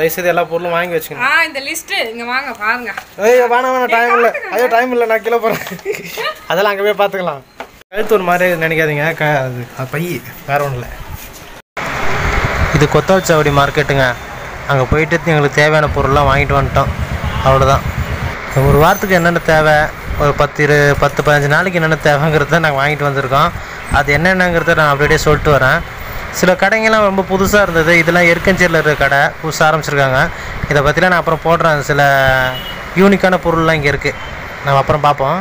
தயவுசெய்து எல்லா பொருளும் வாங்கி வச்சுக்கணும் ஆ இந்த லிஸ்ட் இங்க வாங்க பாருங்க ஐயோ வேணாம் வேணாம் டைம் இல்லை ஐயோ டைம் இல்லை நான் கீழே போகிறேன் அதெல்லாம் அங்கே போய் பார்த்துக்கலாம் கழுத்து ஒரு மாதிரி நினைக்காதீங்க க அது அது பை வேற ஒன்றும் இல்லை இது கொத்தவச்சாவடி மார்க்கெட்டுங்க அங்கே போயிட்டு எங்களுக்கு தேவையான பொருள்லாம் வாங்கிட்டு வந்துட்டோம் அவ்வளோதான் ஒரு வாரத்துக்கு என்னென்ன தேவை ஒரு பத்து இரு பத்து பதினஞ்சு நாளைக்கு என்னென்ன தேவைங்கிறத நாங்கள் வாங்கிட்டு வந்திருக்கோம் அது என்னென்னங்கிறத நான் அப்படியே சொல்லிட்டு வரேன் சில கடைங்கெல்லாம் ரொம்ப புதுசாக இருந்தது இதெல்லாம் எருக்கஞ்சேரியில் இருக்கிற கடை புதுசாக ஆரம்பிச்சிருக்காங்க இதை பற்றிலாம் நான் அப்புறம் போடுறேன் சில யூனிக்கான பொருள்லாம் இங்கே இருக்குது நம்ம அப்புறம் பார்ப்போம்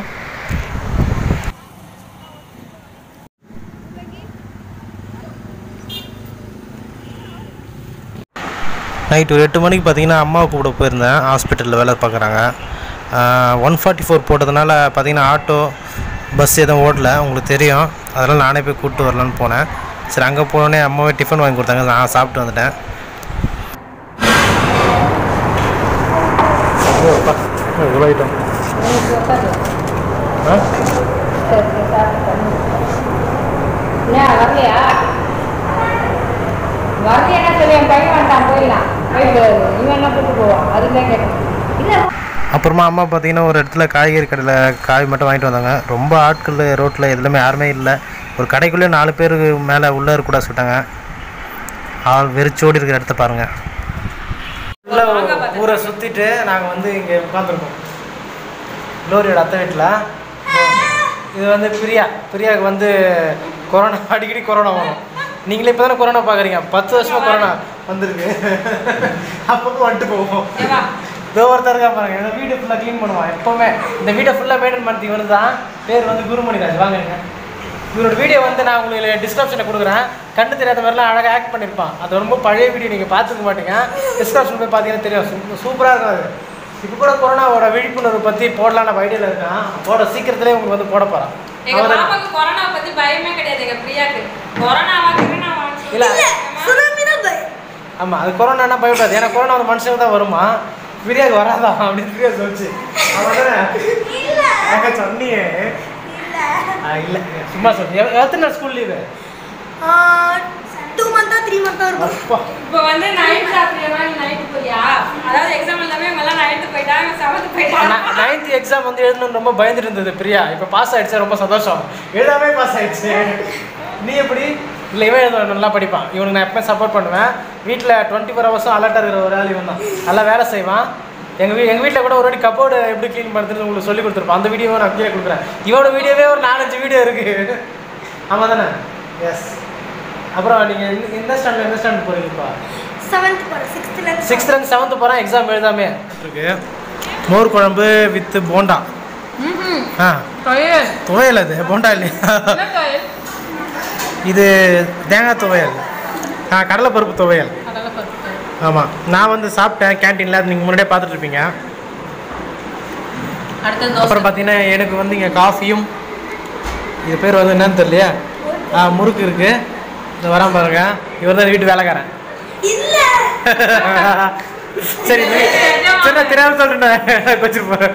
நைட் ஒரு எட்டு மணிக்கு பார்த்தீங்கன்னா அம்மாவை கூப்பிட போயிருந்தேன் ஹாஸ்பிட்டலில் வேலை பார்க்குறாங்க ஒன் ஃபார்ட்டி ஃபோர் போட்டதுனால பார்த்தீங்கன்னா ஆட்டோ பஸ் எதுவும் ஓடல உங்களுக்கு தெரியும் அதனால் நானே போய் கூப்பிட்டு வரலான்னு போனேன் சரி அங்கே போனோடனே அம்மாவே டிஃபன் வாங்கி கொடுத்தாங்க நான் சாப்பிட்டு வந்துட்டேன் இவ்வளோ ஐட்டம் ஆ என்ன வரலையா வரலையா சொல்லி என் பையன் வந்துட்டான் போயிடலாம் போயிட்டு இவன் என்ன கூட்டு போவான் அதுதான் கேட்டேன் இல்லை அப்புறமா அம்மா பார்த்தீங்கன்னா ஒரு இடத்துல காய்கறி கடையில் காய் மட்டும் வாங்கிட்டு வந்தாங்க ரொம்ப ஆட்கள் ரோட்டில் எதுலையுமே யாருமே இல்லை ஒரு கடைக்குள்ளே நாலு பேர் மேலே உள்ளே இருக்கக்கூடாது சொல்லிட்டாங்க ஆள் வெறிச்சோடி இருக்கிற இடத்த பாருங்க ஊரை சுற்றிட்டு நாங்கள் வந்து இங்கே உட்காந்துருக்கோம் லோரியோட அத்தை வீட்டில் இது வந்து பிரியா பிரியாவுக்கு வந்து கொரோனா அடிக்கடி கொரோனா வரும் நீங்களே இப்போ தானே கொரோனா பார்க்குறீங்க பத்து வருஷமாக கொரோனா வந்திருக்கு அப்பப்போ வந்துட்டு போவோம் இதோ ஒருத்தர் இருக்கா பாருங்க இந்த வீடு ஃபுல்லாக க்ளீன் பண்ணுவான் எப்போவுமே இந்த வீடை ஃபுல்லாக மெயின்டைன் பண்ணி இவரு தான் பேர் வந்து குருமணிராஜ் வாங்க இவரோட வீடியோ வந்து நான் உங்களுக்கு டிஸ்கிரிப்ஷனில் கொடுக்குறேன் கண்டு தெரியாத மாதிரிலாம் அழகாக ஆக்ட் பண்ணியிருப்பான் அது ரொம்ப பழைய வீடியோ நீங்கள் பார்த்துக்க மாட்டீங்க டிஸ்கிரிப்ஷன் போய் பார்த்தீங்கன்னா தெரியும் சூப்பராக இருக்கும் அது இப்போ கூட கொரோனாவோட விழிப்புணர்வு பற்றி போடலான்னு ஐடியாவில் இருக்கான் போட சீக்கிரத்துலேயே உங்களுக்கு வந்து போட போகிறான் எங்க பாப்பாக்கு கொரோனா பத்தி பயமே கிடையாது எங்க பிரியாக்கு கொரோனாவா கிரோனாவா இல்லை ஆமாம் அது கொரோனானா பயப்படாது ஏன்னா கொரோனா வந்து மனுஷனுக்கு தான் வருமா பிரியாக்கு வராதா அப்படின்னு பிரியா சொல்லிச்சு அவன் தானே சொன்னியே ஆ, இல்ல சும்மா சொல்லு எவ- எத்தனை நாள் ஸ்கூல் லீவு டூ மந்த்தா த்ரீ மந்த்தா இருக்கும் அப்பா இப்போ வந்து நைட் சாப்பிடுறியா நைட்டு போறியா அதாவது எக்ஸாம் எல்லாமே இவங்க எல்லாம் நைட்டு போயிட்டாங்க செவன்த் போயிட்டாங்க நைன்த் எக்ஸாம் வந்து எழுதணும்னு ரொம்ப பயந்துட்டு இருந்தது பிரியா இப்போ பாஸ் ஆயிடுச்சு ரொம்ப சந்தோஷம் எழுதாமே பாஸ் ஆயிடுச்சு நீ எப்படி இல்லை இவன் எழுத நல்லா படிப்பான் இவனுக்கு நான் எப்பவுமே சப்போர்ட் பண்ணுவேன் வீட்டில் டுவெண்ட்டி ஃபோர் ஹவர்ஸும் அலர்ட்டாக இருக்கிற ஒரு ஆள் இவன் தான் நல்லா வேலை செய்வான் எங்கள் வீ எங்கள் வீட்டில் கூட ஒரு வாட்டி கப்போர்டு எப்படி க்ளீன் பண்ணுறதுன்னு உங்களுக்கு சொல்லி கொடுத்துருப்போம் அந்த வீடியோவை நான் கீழே கொடுக்குறேன் இவனோட வீடியோவே ஒரு நாலஞ்சு வீடியோ இருக்குது ஆமாம் தானே எஸ் அப்புறம் நீங்கள் எந்த ஸ்டாண்டர்ட் எந்த ஸ்டாண்டர்ட் போகிறீங்கப்பா செவன்த் போகிறேன் சிக்ஸ்த்தில் சிக்ஸ்த்லேருந்து செவன்த்து போகிறேன் எக்ஸாம் எழுதாமே இருக்கு மோர் குழம்பு வித் போண்டா ஆ துவையல் அது போண்டா இல்லையா இது தேங்காய் துவையல் ஆ கடலைப்பருப்பு துவையல் ஆமாம் நான் வந்து சாப்பிட்டேன் கேன்டீனில் அது நீங்கள் முன்னாடியே பார்த்துட்டு இருப்பீங்க அடுத்தது அப்புறம் பார்த்தீங்கன்னா எனக்கு வந்து இங்கே காஃபியும் இது பேர் வந்து என்னன்னு தெரியலையா ஆ முறுக்கு இருக்குது இந்த வரான் பாருங்க இவர் தான் வீட்டு வேலைக்காரன் இல்லை சரி நீ- சரி நான் தெரியாம சொல்லிட்டேன் வச்சுட்டு போறேன்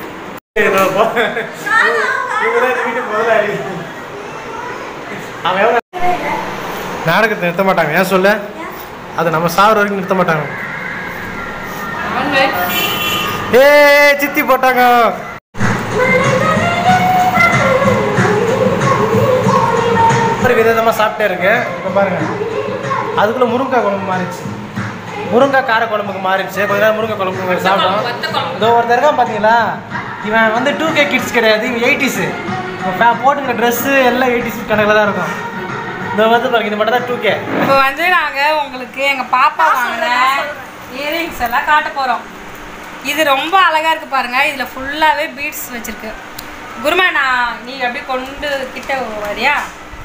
அவன் எவ்வளோ நாடகத்தை நிறுத்த மாட்டாங்க ஏன் சொல்லு அது நம்ம சாவர வரைக்கும் நிறுத்த மாட்டாங்க ஏ சித்தி போட்டாங்க ஒரு விதமாக சாப்பிட்டே இருக்கு இப்போ பாருங்க அதுக்குள்ள முருங்கைக்காய் குழம்பு மாறிடுச்சு முருங்கைக்காய் கார குழம்புக்கு மாறிடுச்சு கொஞ்ச நேரம் முருங்கை குழம்பு மாதிரி சாப்பிட்டோம் வத்த குழம்பு. இதோ ஒருத்தர் இருக்கான் பார்த்தீங்களா இவன் வந்து டூ கே கிட்ஸ் கிடையாது இவன் எயிட்டிஸு இவன் போட்டுக்கிற ட்ரெஸ்ஸு எல்லாம் எயிட்டிஸ் கணக்கில் தான் இருக்கும் இந்த வந்து பாருங்க இது மட்டும் தான் டூ கே இப்போ வந்து நாங்க உங்களுக்கு எங்க பாப்பா வாங்கின இயரிங்ஸ் எல்லாம் காட்ட போறோம் இது ரொம்ப அழகா இருக்கு பாருங்க இதுல ஃபுல்லாவே பீட்ஸ் வச்சிருக்கு குருமா நான் நீ அப்படியே கொண்டு கிட்ட வரியா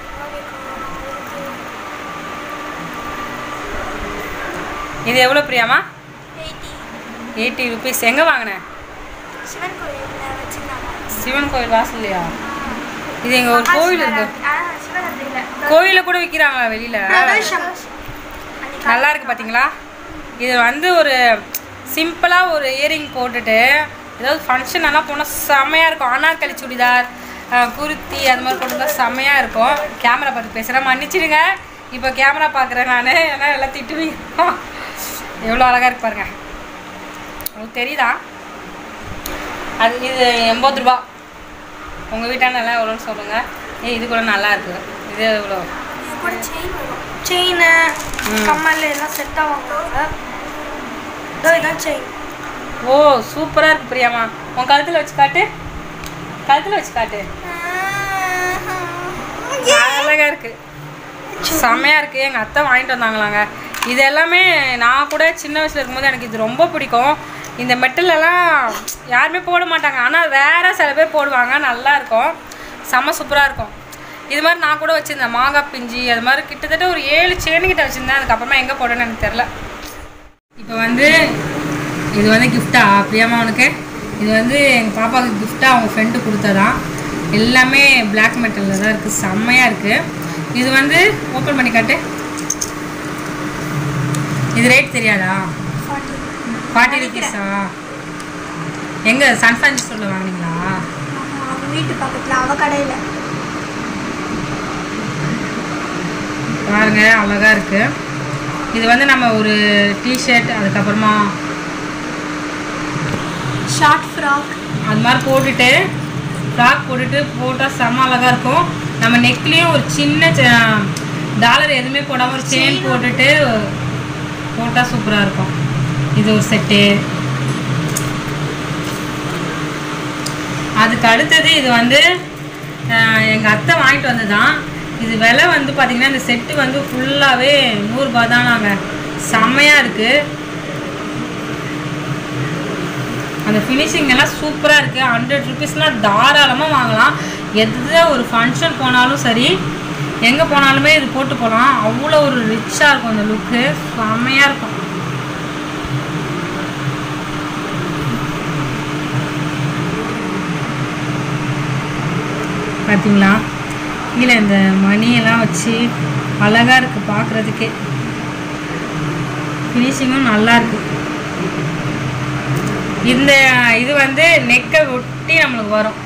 இது எவ்வளோ பிரியாமா எயிட்டி எயிட்டி ருபீஸ் எங்கே வாங்கினேன் சிவன் கோயிலில் வச்சுருந்தாங்க சிவன் கோயில் வாசல்லையா இது எங்க ஒரு கோவில் இருக்கு சிவராத்திரியில் கோயிலில் கூட விற்கிறாங்களா வெளியில பிரதோஷம் நல்லா இருக்கு பாத்தீங்களா இது வந்து ஒரு சிம்பிளாக ஒரு இயரிங் போட்டுட்டு ஏதாவது ஃபங்க்ஷன் எல்லாம் போனால் செம்மையாக இருக்கும் அனார்கலி சுடிதார் அஹ், குர்த்தி அது மாதிரி போட்டுருந்தா செம்மையாக இருக்கும் கேமரா பார்த்து பேசுகிறேன் மன்னிச்சிடுங்க இப்போ கேமரா பார்க்குறேன் நான் ஏன்னா எல்லாம் திட்டுவீங்க எவ்வளோ அழகாக இருக்கு பாருங்க உங்களுக்கு தெரியுதா அது இது எண்பது ரூபா உங்கள் வீட்டான நல்லா எவ்வளோன்னு சொல்லுங்கள் ஏய் இது கூட நல்லா இருக்கு இது எவ்வளோ இது கூட செயின் வரும் செயின் ம். கம்மல் எல்லாம் செட்டாக வாங்குவாங்க இதோ இதான் செயின் ஓ சூப்பராக இருக்கு பிரியாமா உன் கழுத்தில் வச்சு காட்டு கழுத்தில் வச்சு காட்டு அழகா இருக்கு செம்மையா இருக்கு எங்கள் அத்தை வாங்கிட்டு வந்தாங்களாங்க இது எல்லாமே நான் கூட சின்ன வயசுல இருக்கும்போது எனக்கு இது ரொம்ப பிடிக்கும் இந்த மெட்டல் எல்லாம் யாருமே போட மாட்டாங்க ஆனால் வேற சில பேர் போடுவாங்க நல்லா இருக்கும் செம்ம சூப்பராக இருக்கும் இது மாதிரி நான் கூட வச்சுருந்தேன் மாங்காய் பிஞ்சி அது மாதிரி கிட்டத்தட்ட ஒரு ஏழு செயின் கிட்ட வச்சுருந்தேன் அதுக்கப்புறமா எங்கே போடணும்னு எனக்கு தெரில இப்போ வந்து இது வந்து கிஃப்டா பிரியாமா உனக்கு இது வந்து எங்கள் பாப்பாவுக்கு கிஃப்டாக அவங்க ஃப்ரெண்டு கொடுத்ததான் எல்லாமே பிளாக் மெட்டலில் தான் இருக்குது செம்மையாக இருக்குது இது வந்து ஓப்பன் பண்ணி காட்டு இது ரேட் தெரியாதா ஃபார்ட்டி ருபீஸா எங்கே சன் ஃபேன்சி ஸ்டோரில் வாங்கினீங்களா அவங்க வீட்டு பக்கத்தில் அவ கடையில் பாருங்க அழகாக இருக்குது இது வந்து நம்ம ஒரு டிஷர்ட் அதுக்கப்புறமா ஷார்ட் ஃப்ராக் அது மாதிரி போட்டுட்டு ஃப்ராக் போட்டுட்டு போட்டால் செம்ம அழகாக இருக்கும் நம்ம நெக்லேயும் ஒரு சின்ன டாலர் எதுவுமே போடாமல் ஒரு செயின் போட்டுட்டு போட்டால் சூப்பராக இருக்கும் இது ஒரு செட்டு அதுக்கு அடுத்தது இது வந்து எங்கள் அத்தை வாங்கிட்டு வந்ததுதான் இது விலை வந்து பார்த்திங்கன்னா இந்த செட்டு வந்து ஃபுல்லாகவே நூறுரூபா தான் நாங்கள் செம்மையாக இருக்குது அந்த ஃபினிஷிங் எல்லாம் சூப்பராக இருக்குது ஹண்ட்ரட் ருபீஸ்னால் தாராளமாக வாங்கலாம் எந்த ஒரு ஃபங்க்ஷன் போனாலும் சரி எங்கே போனாலுமே இது போட்டு போகலாம் அவ்வளோ ஒரு ரிச்சாக இருக்கும் அந்த லுக்கு செம்மையாக இருக்கும் பார்த்தீங்களா கீழே இந்த மணியெல்லாம் வச்சு அழகாக இருக்குது பார்க்குறதுக்கே ஃபினிஷிங்கும் நல்லா இருக்கு இந்த இது வந்து நெக்கை ஒட்டி நம்மளுக்கு வரும்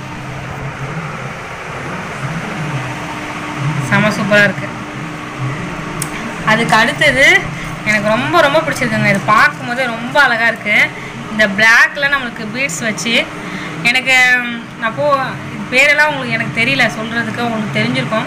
செம சூப்பராக இருக்கு அதுக்கு அடுத்தது எனக்கு ரொம்ப ரொம்ப பிடிச்சிருக்குங்க இது பார்க்கும்போது ரொம்ப அழகாக இருக்கு இந்த பிளாக்ல நம்மளுக்கு பீட்ஸ் வச்சு எனக்கு ம், நான் போ இது பேரெல்லாம் உங்களுக்கு எனக்கு தெரியல சொல்கிறதுக்கு உங்களுக்கு தெரிஞ்சிருக்கும்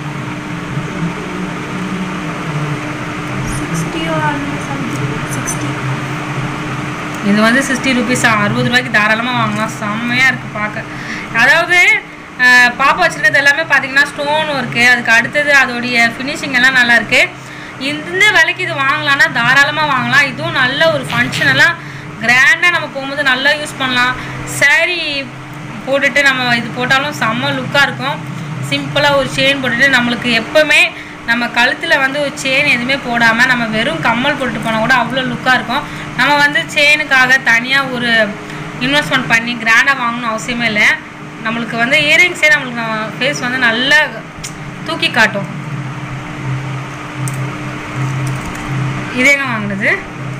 சிக்ஸ்டியோ சம்திங் சிக்ஸ்டி இது வந்து சிக்ஸ்டி ருபீஸ் அறுபது ரூபாய்க்கு தாராளமாக வாங்கலாம் செம்மையாக இருக்குது பார்க்க அதாவது அஹ், பாப்பா வச்சுருக்கிறது எல்லாமே பார்த்தீங்கன்னா ஸ்டோன் ஒர்க்கு அதுக்கு அடுத்தது அதோடைய ஃபினிஷிங் எல்லாம் நல்லா இருக்கு இந்த விலைக்கு இது வாங்கலாம்னா தாராளமாக வாங்கலாம் இதுவும் நல்ல ஒரு ஃபங்க்ஷன் எல்லாம் கிராண்டாக நம்ம போகும்போது நல்லா யூஸ் பண்ணலாம் saree போட்டுட்டு நம்ம இது போட்டாலும் செம்ம லுக்காக இருக்கும் சிம்பிளாக ஒரு செயின் போட்டுட்டு நம்மளுக்கு எப்போவுமே நம்ம கழுத்தில் வந்து ஒரு செயின் எதுவுமே போடாமல் நம்ம வெறும் கம்மல் போட்டுட்டு போனால் கூட அவ்வளோ லுக்காக இருக்கும் நம்ம வந்து செயினுக்காக தனியாக ஒரு இன்வெஸ்ட்மெண்ட் பண்ணி கிராண்டாக வாங்கணும் அவசியமே இல்லை நம்மளுக்கு வந்து இயரிங்ஸே நம்மளுக்கு ஃபேஸ் வந்து நல்லா தூக்கி காட்டும் இது எங்க வாங்கினது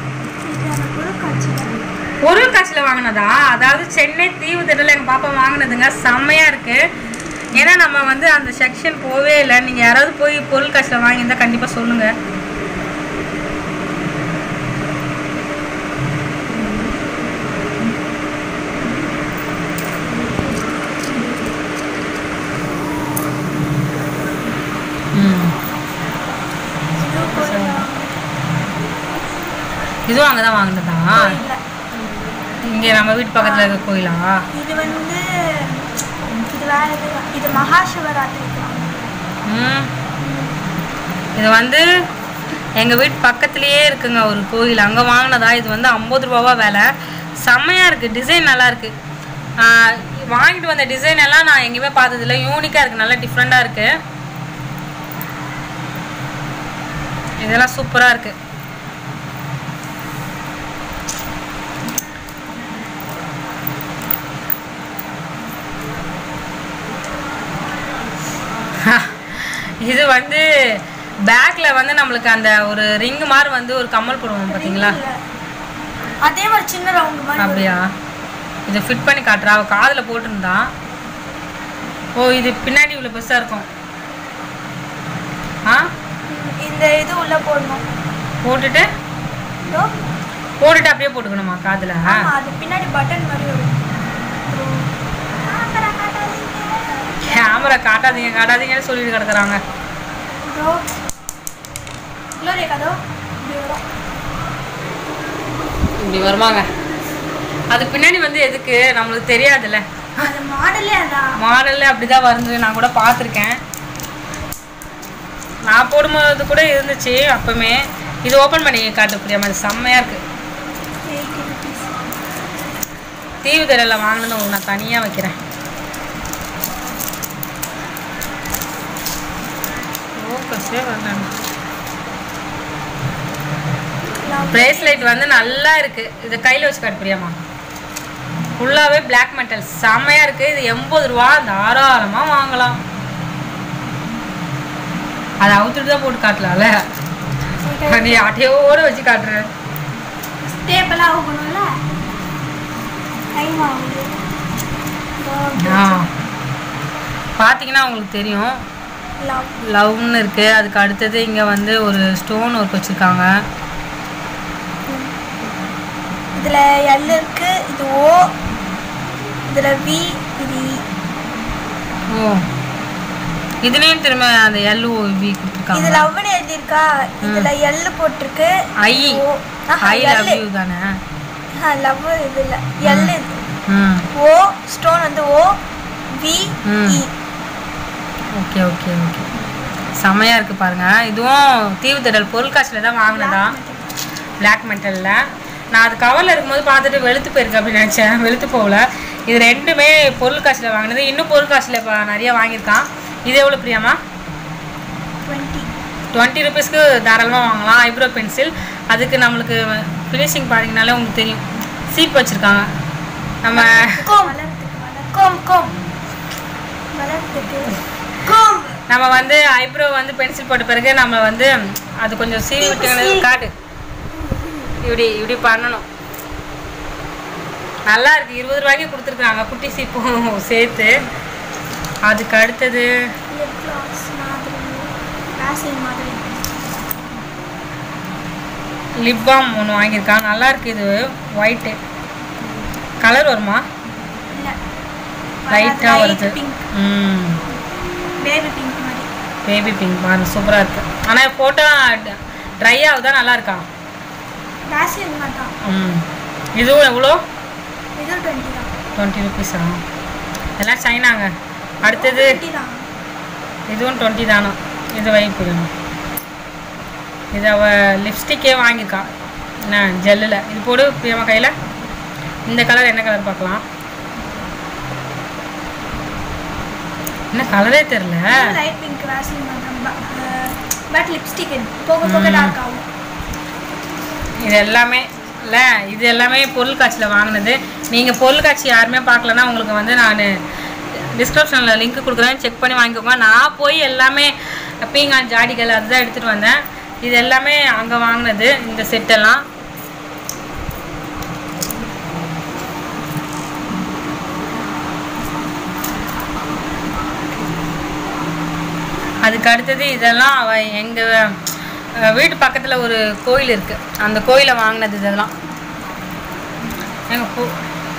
பொருள் காட்சியில் வாங்கினதா அதாவது சென்னை தீவு திடல எங்கள் பாப்பா வாங்கினதுங்க செம்மையாக இருக்குது ஏன்னா நம்ம வந்து அந்த செக்ஷன் போவே இல்லை நீங்கள் யாராவது போய் பொருள் காட்சியில் வாங்கியிருந்தா கண்டிப்பாக சொல்லுங்கள் இதுவும் அங்கே தான் வாங்கினதா இங்கே நம்ம வீட்டு பக்கத்தில் இருக்க கோயிலா இது வந்து இது வேற இது இது மகா சிவராத்திரிக்கு ம் இது வந்து எங்கள் வீட்டு பக்கத்துலேயே இருக்குங்க ஒரு கோயில் அங்கே வாங்கினதா இது வந்து ஐம்பது ரூபாவா விலை செம்மையாக இருக்குது டிசைன் நல்லா இருக்கு ஆஹ் வாங்கிட்டு வந்த டிசைன் எல்லாம் நான் எங்கேயுமே பார்த்ததில்ல யூனிக்காக இருக்குது நல்லா டிஃப்ரெண்ட்டாக இருக்குது இதெல்லாம் சூப்பராக இருக்குது இது வந்து பேக்ல வந்து நம்மளுக்கு அந்த ஒரு ரிங் மாதிரி வந்து ஒரு கம்மல் போடுவோம் பார்த்தீங்களா அதே மாதிரி சின்ன ரவுண்ட் மாதிரி வரும். அப்படியா இதை ஃபிட் பண்ணி காட்டுறா அவள் காதில் போட்டிருந்தா ஓ இது பின்னாடி இவ்வளோ பெருசாக இருக்கும் ஆ இந்த இது உள்ள போடணும் போட்டுட்டு இதோ போட்டுட்டு அப்படியே போட்டுக்கணுமா காதுல ஆமா அது பின்னாடி பட்டன் மாதிரி வரும் இதோ. கேமரா காட்டாதீங்க. கேமரா காட்டாதீங்க காட்டாதீங்கன்னு சொல்லிட்டு கிடக்குறாங்க இதோ லோரி கதோ இப்படி வரும் இப்படி வருவாங்க அது பின்னாடி வந்து எதுக்கு நம்மளுக்கு தெரியாதுல்ல அந்த மாடலே அதான் மாடல்ல அப்படிதான் வருது நான் கூட பார்த்துருக்கேன் நான் போடும்போது கூட இருந்துச்சு அப்பவுமே இது ஓப்பன் பண்ணி காட்டு பிரியாம அது செம்மையா இருக்கு எயிட்டி ருபீஸ் தீவு திரையில் வாங்கினது உங்களுக்கு நான் தனியாக வைக்கிறேன் ஃபோக்கஸே வரல பிரேஸ்லெட் வந்து நல்லா இருக்கு இதை கையில் வச்சு காட்டு பிரியாமா ஃபுல்லாகவே பிளாக் மெட்டல் செம்மையாக இருக்கு இது எண்பது ரூபா தாராளமாக வாங்கலாம் அதை அவுத்துட்டு தான் போட்டு காட்டலாம்ல நீ அட்டையோடு வச்சு காட்டுற ஸ்டேபிளாக ஆகணும்ல டைம் ஆகுது இதோ ஆ பார்த்தீங்கன்னா உங்களுக்கு தெரியும் love. லவ்னு இருக்கு அதுக்கு அடுத்தது இங்கே வந்து ஒரு ஸ்டோன் ஒர்க் வச்சுருக்காங்க இதுல எல் இருக்கு இது ஓ இதுல வி இது இ. ஓ இதுலேயும் திரும்ப அந்த எல்லு வி இது கொடுத்துருக்காங்க லவ்னு எழுதியிருக்கா இதுல எல் போட்டிருக்கு I oh I love you தானே லவ் இது இல்ல எல் இது ம் ஓ ஸ்டோன் வந்து ஓ வி ம். இ ஓகே ஓகே ஓகே செமையாக இருக்குது பாருங்க இதுவும் தீவு திடல் பொருள் காசில் தான் வாங்கினதா பிளாக் மெட்டலில் நான் அது கவரில் இருக்கும்போது பார்த்துட்டு வெளுத்து போயிருக்கு அப்படின்னு நினச்சேன் வெளுத்து போகல இது ரெண்டுமே பொருள் காசில் வாங்கினது இன்னும் பொருள் காசில் இப்போ நிறைய வாங்கியிருக்கான் இது எவ்வளோ பிரியாமா டுவெண்ட்டி டுவெண்ட்டி ருபீஸ்க்கு தாராளமாக வாங்கலாம் ஐப்ரோ பென்சில் அதுக்கு நம்மளுக்கு ஃபினிஷிங் பார்த்தீங்கனாலே உங்களுக்கு தெரியும் சீப் வச்சுருக்காங்க நம்ம கோம் வளர்த்துக்கு வளர் கோம் கோம் வளர்த்துக்கு கோம் நம்ம வந்து ஐப்ரோ வந்து பென்சில் போட்ட பிறகு நம்ம வந்து அது கொஞ்சம் சீவி விட்டு காட்டு இப்படி இப்படி பண்ணணும் நல்லா இருக்கு இருபது ரூபாய்க்கு கொடுத்துருக்காங்க குட்டி சீப்பும் சேர்த்து அதுக்கு அடுத்தது லிப் கிளாஸ் மாதிரி வேசின் மாதிரி லிப் பாம் ஒன்று வாங்கியிருக்கான் நல்லா இருக்கு இது ஒயிட்டு கலர் வருமா இல்ல லைட்டாக வருது பிங்க் ம் பேபி பிங்க் மாதிரி பேபி பிங்க் பாருங்க சூப்பராக இருக்கு ஆனால் ஃபோட்டோ ட்ரை ஆகுதா நல்லா இருக்கா வேசின் மாட்டான் ம் இதுவும் எவ்வளோ இது டுவெண்ட்டி தான் டுவெண்ட்டி ருபீஸா எல்லாம் சைனாங்க அடுத்தது டுவெண்ட்டி தான் இதுவும் டுவெண்ட்டி தானோ இது வை புரியணும் இது அவ லிப்ஸ்டிக்கே வாங்கியிருக்கா என்ன ஜெல்லில் இது போடு பிரியமா கையில் இந்த கலர் என்ன கலர் பார்க்கலாம் என்ன கலரே தெரில லைட் பிங்க் வேசின் மாட்டான் பட் லிப்ஸ்டிக் போக போக ம். டார்க் ஆகும் இது எல்லாமே இல்லை இது எல்லாமே பொருள் காட்சியில் வாங்கினது நீங்கள் பொருள் காட்சி யாருமே பார்க்கலன்னா உங்களுக்கு வந்து நான் டிஸ்கிரிப்ஷனில் லிங்க் கொடுக்குறேன் செக் பண்ணி வாங்கிக்கோங்க நான் போய் எல்லாமே பீங்கான் ஜாடிகள் அதுதான் எடுத்துகிட்டு வந்தேன் இது எல்லாமே அங்கே வாங்கினது இந்த செட்டெல்லாம் அதுக்கு அடுத்தது இதெல்லாம் அவ எங்கள் வீட்டு பக்கத்தில் ஒரு கோயில் இருக்குது அந்த கோயிலை வாங்கினது இதெல்லாம் எங்கள் பூ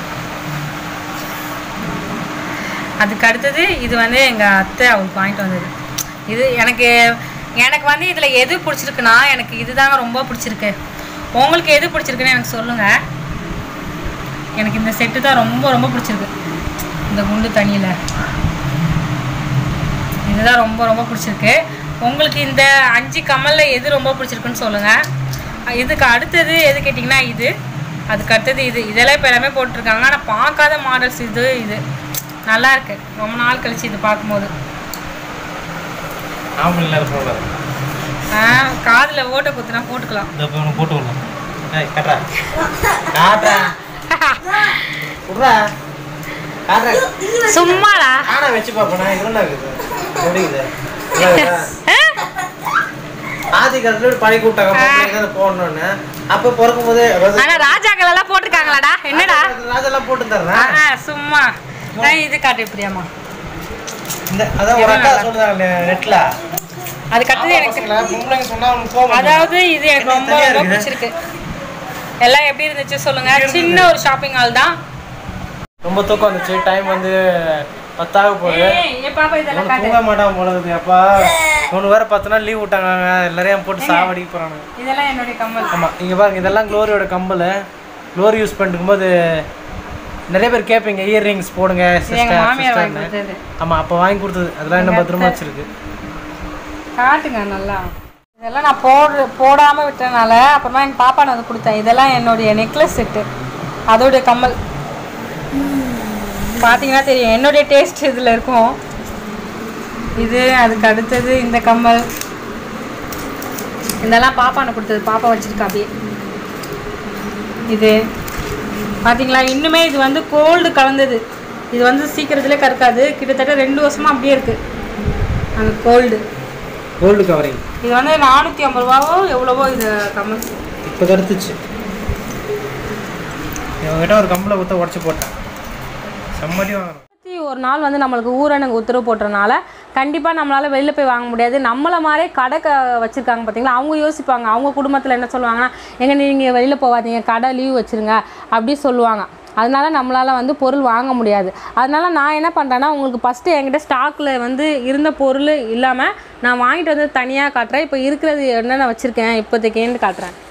அதுக்கு அடுத்தது இது வந்து எங்கள் அத்தை அவளுக்கு வாங்கிட்டு வந்தது இது எனக்கு எனக்கு வந்து இதில் எது பிடிச்சிருக்குன்னா எனக்கு இதுதாங்க ரொம்ப பிடிச்சிருக்கு உங்களுக்கு எது பிடிச்சிருக்குன்னு எனக்கு சொல்லுங்கள் எனக்கு இந்த செட்டு தான் ரொம்ப ரொம்ப பிடிச்சிருக்கு இந்த குண்டு தண்ணியில் இதுதான் ரொம்ப ரொம்ப பிடிச்சிருக்கு உங்களுக்கு இந்த அஞ்சு கமலில் எது ரொம்ப பிடிச்சிருக்குன்னு சொல்லுங்கள் இதுக்கு அடுத்தது எது கேட்டிங்கன்னா இது அதுக்கு அடுத்தது இது இதெல்லாம் இப்போ எல்லாமே போட்டிருக்காங்க ஆனால் பார்க்காத மாடல்ஸ் இது இது நல்லா இருக்கு ரொம்ப நாள் கழிச்சு இது பார்க்கும்போது ஆம்பளை இல்லாத போகலாம் காதில் ஓட்டை குத்துனா போட்டுக்கலாம் இந்த இப்போ போட்டு விடலாம் ஏய் காட்டுறா காட்டுறா விட்றா காட்டுறா சும்மாடா ஆனா வச்சு பார்ப்பேன் இது என்ன இருக்குது எப்படி இருக்குது நல்லா இருக்குதா? ஆதி காலத்துல பழகி விட்டாங்க பொம்பளைங்க தான் இதை போடணும்னு அப்ப பிறக்கும் போதே அதாவது ஆனால் ராஜாக்கள் எல்லாம் போட்டிருக்காங்களாடா என்னடா ராஜெல்லாம் போட்டு ஆ, தர்றேன் ஆ, சும்மா ஆ, இது காட்டு பிரியாமா இந்த அதான் ஒரு அக்கா சொல்றாங்க நெட்ல அதுக்கு அடுத்தது எனக்கு பொம்பளைங்க சொன்னா அவனுக்கு கோவம் வந்துரும். அதாவது இது எனக்கு ரொம்ப தனியா ரொம்ப இருக்குது. பிடிச்சிருக்கு எல்லாம் எப்படி இருந்துச்சு சொல்லுங்க சின்ன ஒரு ஷாப்பிங் ஹால் தான் ரொம்ப தூக்கம் வந்துச்சு டைம் வந்து பத்தாக போகுது ஏய், என் பாப்பா இதெல்லாம் இவனு தூங்க மாட்டான் போல இருக்குது அப்பா இவனு வேற பத்து நாள் லீவ் விட்டாங்க எல்லாரையும் போட்டு சாவடிக்க போறானுங்க இதெல்லாம் என்னுடைய கம்மல் ஆமாம் இங்கே பாருங்க இதெல்லாம் க்ளோரியோட கம்பல் க்ளோரி யூஸ் பண்ணிருக்கும்போது நிறைய பேர் கேட்பீங்க இயர் ரிங்ஸ் போடுங்க இது எங்க மாமியார் வாங்கி சிஸ்டர் கொடுத்தது ஆமாம் அப்போ வாங்கி கொடுத்தது அதெல்லாம் என்ன பத்திரமா வச்சிருக்கு காட்டுங்க நல்லா இதெல்லாம் நான் போடு போடாமல் விட்டனால அப்புறமா எங்கள் பாப்பா நான் வந்து கொடுத்தேன் இதெல்லாம் என்னுடைய நெக்லஸ் செட்டு அதோடைய கம்மல் பார்த்தீங்கன்னா தெரியும் என்னுடைய டேஸ்ட் இதில் இருக்கும் இது அதுக்கு அடுத்தது இந்த கம்மல் இதெல்லாம் பாப்பா நான் கொடுத்தது பாப்பா வச்சிருக்கா அப்படியே இது பார்த்தீங்களா இன்னுமே இது வந்து கோல்டு கலந்தது இது வந்து சீக்கிரத்திலே கறக்காது கிட்டத்தட்ட ரெண்டு வருஷமா அப்படியே இருக்கு அந்த கோல்டு கோல்டு கவரிங் இது வந்து நானூற்றி ஐம்பது ரூபாவோ எவ்வளவோ இது கம்மல் இப்போ கருத்துச்சு இவங்ககிட்ட ஒரு கம்பளை கொடுத்த உடச்சி போட்டேன் செம்மடி வாங்கணும் இருபத்தி ஒரு நாள் வந்து நம்மளுக்கு ஊரடங்கு உத்தரவு போட்டறனால கண்டிப்பாக நம்மளால் வெளியில் போய் வாங்க முடியாது நம்மளை மாதிரியே கடை க வச்சுருக்காங்க பார்த்தீங்களா அவங்க யோசிப்பாங்க அவங்க குடும்பத்தில் என்ன சொல்லுவாங்கன்னா எங்க நீங்கள் வெளியில் போகாதீங்க கடை லீவ் வச்சுருங்க அப்படி சொல்லுவாங்க அதனால நம்மளால் வந்து பொருள் வாங்க முடியாது அதனால நான் என்ன பண்ணுறேன்னா உங்களுக்கு ஃபஸ்ட்டு என்கிட்ட ஸ்டாக்கில் வந்து இருந்த பொருள் இல்லாமல் நான் வாங்கிட்டு வந்து தனியாக காட்டுறேன் இப்போ இருக்கிறது என்னென்ன வச்சுருக்கேன் இப்போதைக்கேன்னு காட்டுறேன்